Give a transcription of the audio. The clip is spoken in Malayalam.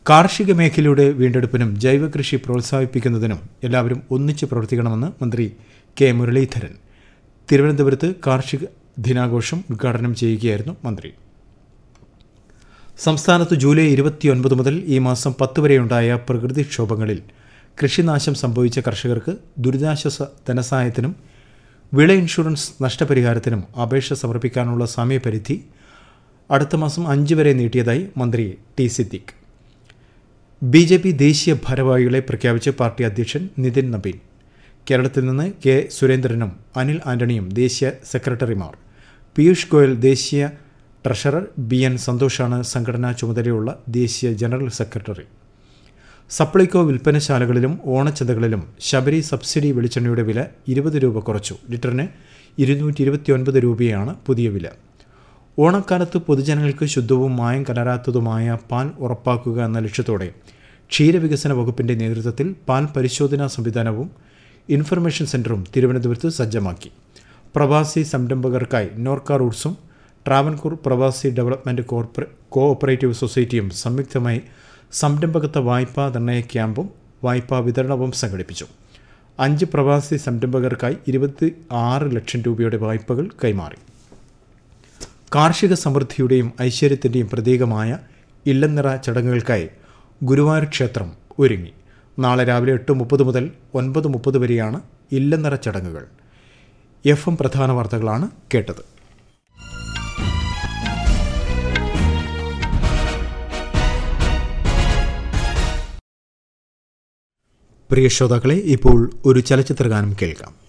കാർഷിക മേഖലയുടെ വീണ്ടെടുപ്പിനും ജൈവ കൃഷി പ്രോത്സാഹിപ്പിക്കുന്നതിനും എല്ലാവരും ഒന്നിച്ച് പ്രവർത്തിക്കണമെന്ന് മന്ത്രി കെ മുരളീധരൻ തിരുവനന്തപുരത്ത് കാർഷിക ദിനാഘോഷം ഉദ്ഘാടനം ചെയ്യുകയായിരുന്നു മന്ത്രി സംസ്ഥാനത്ത് ജൂലൈ ഇരുപത്തിയൊൻപത് മുതൽ ഈ മാസം പത്ത് വരെയുണ്ടായ പ്രകൃതിക്ഷോഭങ്ങളിൽ കൃഷിനാശം സംഭവിച്ച കർഷകർക്ക് ദുരിതാശ്വാസ ധനസഹായത്തിനും വിള ഇൻഷുറൻസ് നഷ്ടപരിഹാരത്തിനും അപേക്ഷ സമർപ്പിക്കാനുള്ള സമയപരിധി അടുത്ത മാസം അഞ്ച് വരെ നീട്ടിയതായി മന്ത്രി T Siddique B J P ദേശീയ ഭാരവാഹികളെ പ്രഖ്യാപിച്ച് പാർട്ടി അധ്യക്ഷൻ നിതിൻ നബീൻ കേരളത്തിൽ നിന്ന് കെ സുരേന്ദ്രനും അനിൽ ആന്റണിയും ദേശീയ സെക്രട്ടറിമാർ പീയൂഷ് ഗോയൽ ദേശീയ ട്രഷറർ ബി എൻ സന്തോഷാണ് സംഘടനാ ചുമതലയുള്ള ദേശീയ ജനറൽ സെക്രട്ടറി സപ്ലൈകോ വിൽപ്പനശാലകളിലും ഓണച്ചന്തകളിലും ശബരി സബ്സിഡി വെളിച്ചെണ്ണയുടെ വില ഇരുപത് രൂപ കുറച്ചു ലിറ്ററിന് ഇരുന്നൂറ്റി ഇരുപത്തിയൊൻപത് രൂപയാണ് പുതിയ വില ഓണക്കാലത്ത് പൊതുജനങ്ങൾക്ക് ശുദ്ധവും മായം കലരാത്തതുമായ പാൽ ഉറപ്പാക്കുക എന്ന ലക്ഷ്യത്തോടെ ക്ഷീരവികസന വകുപ്പിന്റെ നേതൃത്വത്തിൽ പാൽ പരിശോധനാ സംവിധാനവും ഇൻഫർമേഷൻ സെന്ററും തിരുവനന്തപുരത്ത് സജ്ജമാക്കി പ്രവാസി സംരംഭകർക്കായി നോർക്ക റൂട്ട്സും ട്രാവൻകൂർ പ്രവാസി ഡെവലപ്മെന്റ് കോർപ്പറേ കോഓപ്പറേറ്റീവ് സൊസൈറ്റിയും സംയുക്തമായി സംരംഭകത്വ വായ്പാ നിർണയ ക്യാമ്പും വായ്പാ വിതരണവും സംഘടിപ്പിച്ചു അഞ്ച് പ്രവാസി സംരംഭകർക്കായി ഇരുപത്തി ആറ് ലക്ഷം രൂപയുടെ വായ്പകൾ കൈമാറി കാർഷിക സമൃദ്ധിയുടെയും ഐശ്വര്യത്തിൻ്റെയും പ്രതീകമായ ഇല്ലനിറ ചടങ്ങുകൾക്കായി ഗുരുവായൂർ ക്ഷേത്രം ഒരുങ്ങി നാളെ രാവിലെ എട്ട് മുപ്പത് മുതൽ ഒൻപത് മുപ്പത് വരെയാണ് ഇല്ലനിറ ചടങ്ങുകൾ എഫ് എം പ്രധാന വാർത്തകളാണ് കേട്ടത് പ്രിയ ശ്രോതാക്കളെ ഇപ്പോൾ ഒരു ചലച്ചിത്രഗാനം കേൾക്കാം